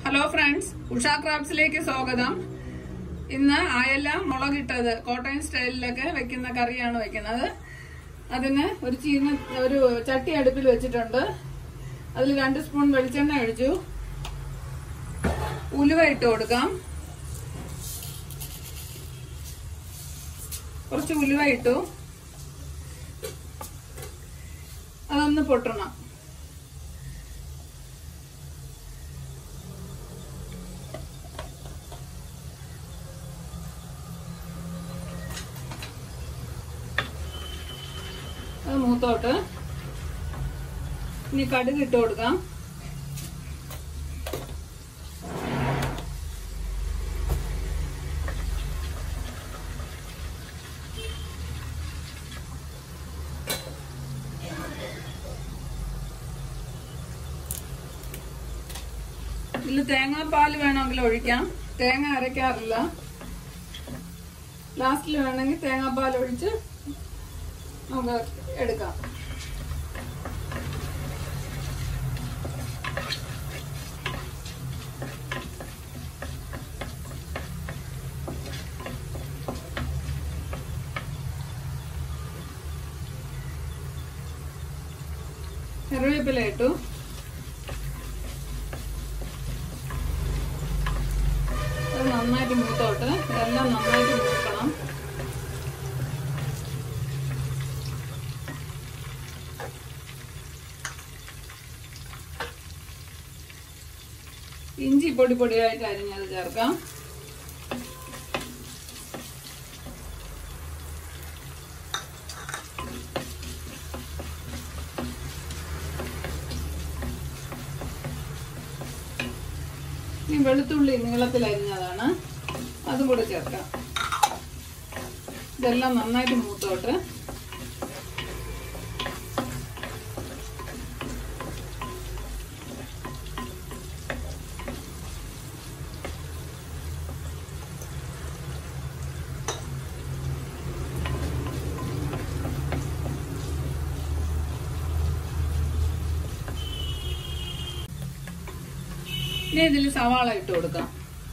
hello friends Usha ക്രാബ്സിലേക്ക് സ്വാഗതം ഇന്ന് അയല മുളകിട്ടത് കോട്ടയം സ്റ്റൈലിലൊക്കെ വെക്കുന്ന കറിയാണ് വെക്കുന്നത് അതിന് ഒരു ചീന ഒരു ചട്ടി അടുപ്പിൽ വെച്ചിട്ടുണ്ട് അതിൽ രണ്ട് സ്പൂൺ വെളിച്ചെണ്ണ ഒഴിച്ചു ഉലുവ ഇട്ട് കൊടുക്കാം കുറച്ച് ഉലുവ ഇട്ടു അതൊന്ന് പൊട്ടണം അത് മൂത്തോട്ട് ഇനി കടുക് ഇട്ട് കൊടുക്കാം ഇതിൽ തേങ്ങാപ്പാൽ വേണമെങ്കിൽ ഒഴിക്കാം തേങ്ങ അരയ്ക്കാറില്ല ലാസ്റ്റിൽ വേണമെങ്കിൽ തേങ്ങാപ്പാൽ ഒഴിച്ച് നമുക്ക് എടുക്കാം കറിവേപ്പില ഇട്ടു അത് നന്നായിട്ട് മൂത്തോട്ട് ഇതെല്ലാം നന്നായിട്ട് മൂക്കണം ഇഞ്ചി പൊടി പൊടിയായിട്ട് അരിഞ്ഞത് ചേർക്കാം ഇനി വെളുത്തുള്ളി നീളത്തിൽ അരിഞ്ഞതാണ് അതും കൂടെ ചേർക്കാം ഇതെല്ലാം നന്നായിട്ട് മൂത്തോട്ട് ഇനി ഇതിൽ സവാള ഇട്ട് കൊടുക്കാം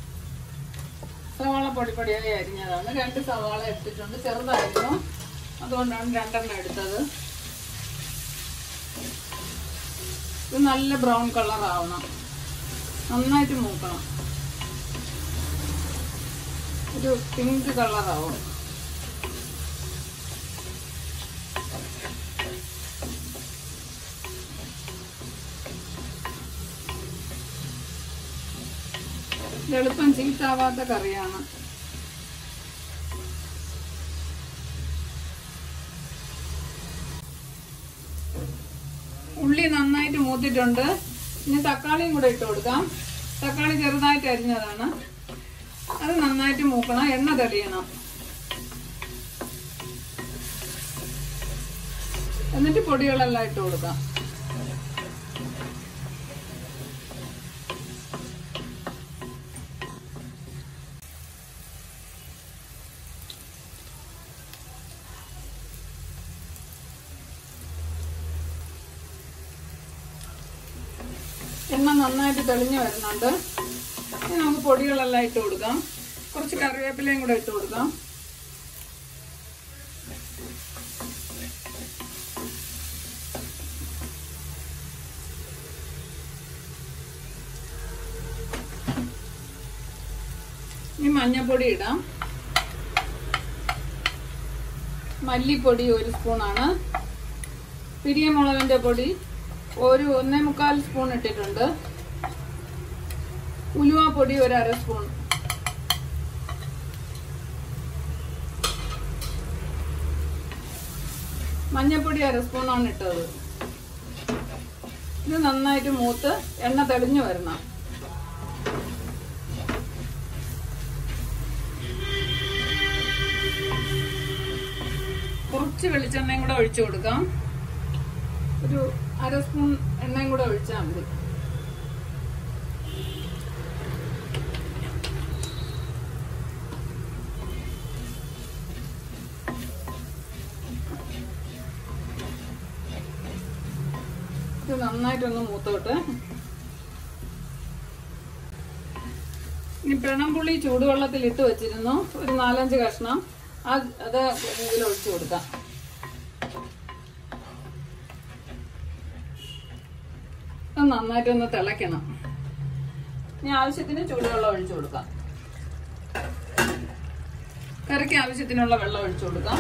സവാള പൊടി പൊടിയായി അരിഞ്ഞതാണ് രണ്ട് സവാള എടുത്തിട്ടുണ്ട് ചെറുതായിരുന്നു അതുകൊണ്ടാണ് രണ്ടെണ്ണം എടുത്തത് ഇത് നല്ല ബ്രൗൺ കളർ ആവണം നന്നായിട്ട് മൂക്കണം ഒരു പിങ്ക് കളർ ആവണം ഇത് എളുപ്പം ചീത്താവാത്ത കറിയാണ് ഉള്ളി നന്നായിട്ട് മൂത്തിട്ടുണ്ട് ഇനി തക്കാളിയും കൂടെ ഇട്ട് കൊടുക്കാം തക്കാളി ചെറുതായിട്ട് അരിഞ്ഞതാണ് അത് നന്നായിട്ട് മൂക്കണം എണ്ണ തെളിയണം എന്നിട്ട് പൊടികളെല്ലാം ഇട്ട് കൊടുക്കാം എണ്ണ നന്നായിട്ട് തെളിഞ്ഞു വരുന്നുണ്ട് ഇനി നമുക്ക് പൊടികളെല്ലാം ഇട്ട് കൊടുക്കാം കുറച്ച് കറിവേപ്പിലയും കൂടെ ഇട്ട് കൊടുക്കാം ഇനി മഞ്ഞപ്പൊടി ഇടാം മല്ലിപ്പൊടി ഒരു സ്പൂണാണ് പിരിയമുളകിന്റെ പൊടി ഒരു ഒന്നേ മുക്കാൽ സ്പൂൺ ഇട്ടിട്ടുണ്ട് ഉലുവാപ്പൊടി ഒരു അര സ്പൂൺ മഞ്ഞപ്പൊടി അര സ്പൂണാണ് ഇട്ടത് ഇത് നന്നായിട്ട് മൂത്ത് എണ്ണ തെളിഞ്ഞു വരണം കുറച്ച് വെളിച്ചെണ്ണയും കൂടെ ഒഴിച്ചു കൊടുക്കാം ഒരു അര സ്പൂൺ എണ്ണയും കൂടെ ഒഴിച്ചാൽ മതി ഇത് നന്നായിട്ടൊന്ന് മൂത്തോട്ട് ഇനി പിണംപുളി ചൂടുവെള്ളത്തിൽ ഇട്ട് വെച്ചിരുന്നു ഒരു നാലഞ്ച് കഷ്ണം അത് അത് ഇതിൽ ഒഴിച്ചു കൊടുക്കാം അത് നന്നായിട്ടൊന്ന് തിളയ്ക്കണം ഇനി ആവശ്യത്തിന് ചൂടുവെള്ളം ഒഴിച്ചു കൊടുക്കാം കറിക്ക് ആവശ്യത്തിനുള്ള വെള്ളം ഒഴിച്ചു കൊടുക്കാം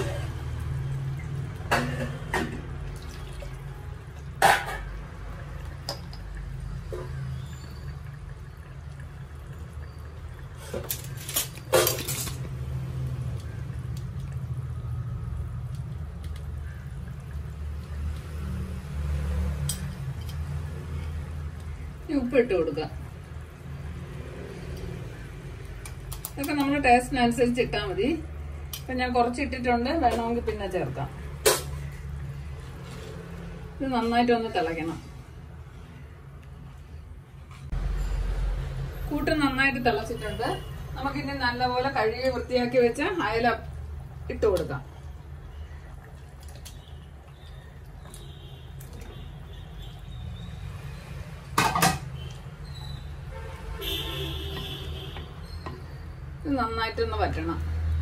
ഇനി ഉപ്പ് ഇട്ട് കൊടുക്കാം ഇതൊക്കെ നമ്മുടെ ടേസ്റ്റിനനുസരിച്ച് ഇട്ടാൽ മതി ഇപ്പൊ ഞാൻ കുറച്ച് ഇട്ടിട്ടുണ്ട് വേണമെങ്കിൽ പിന്നെ ചേർക്കാം ഇത് നന്നായിട്ടൊന്ന് തിളയ്ക്കണം കൂട്ട് നന്നായിട്ട് തിളച്ചിട്ടുണ്ട് നമുക്കിനി നല്ലപോലെ കഴുകി വൃത്തിയാക്കി വെച്ച അയല ഇട്ട് കൊടുക്കാം ഇത് നന്നായിട്ടൊന്ന് വറ്റണം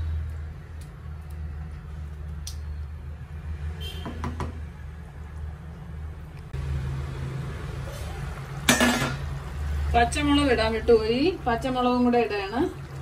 പച്ചമുളക് ഇടാൻ വിട്ടുപോയി പച്ചമുളകും കൂടെ ഇടാണ്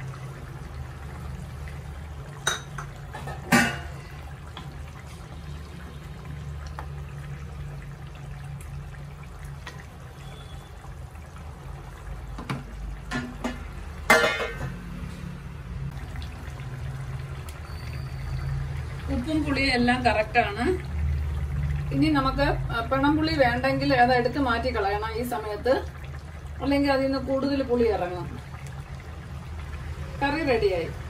ഉപ്പും പുളിയും എല്ലാം കറക്റ്റാണ് ഇനി നമുക്ക് പിണംപുളി വേണ്ടെങ്കിൽ അത് എടുത്ത് മാറ്റി കളയണം ഈ സമയത്ത് അല്ലെങ്കിൽ അതിൽ നിന്ന് കൂടുതൽ പുളി ഇറങ്ങും കറി റെഡിയായി